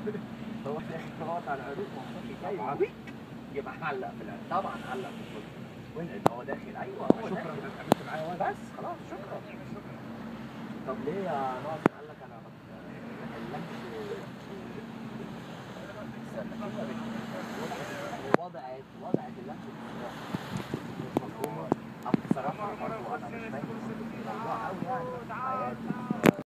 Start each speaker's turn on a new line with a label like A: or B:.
A: هو ضغط على العروق منطقي جاي
B: طبعاً.
A: ويك يبقى علق في العروق طبعا علق في الكرسي لان هو داخل ايوه هو
B: شكرا
A: داخل
B: انك عملت معايا وقت
A: بس خلاص شكرا طب ليه يا ناصر قال لك انا ما بحلكش استنى كده بت- وضع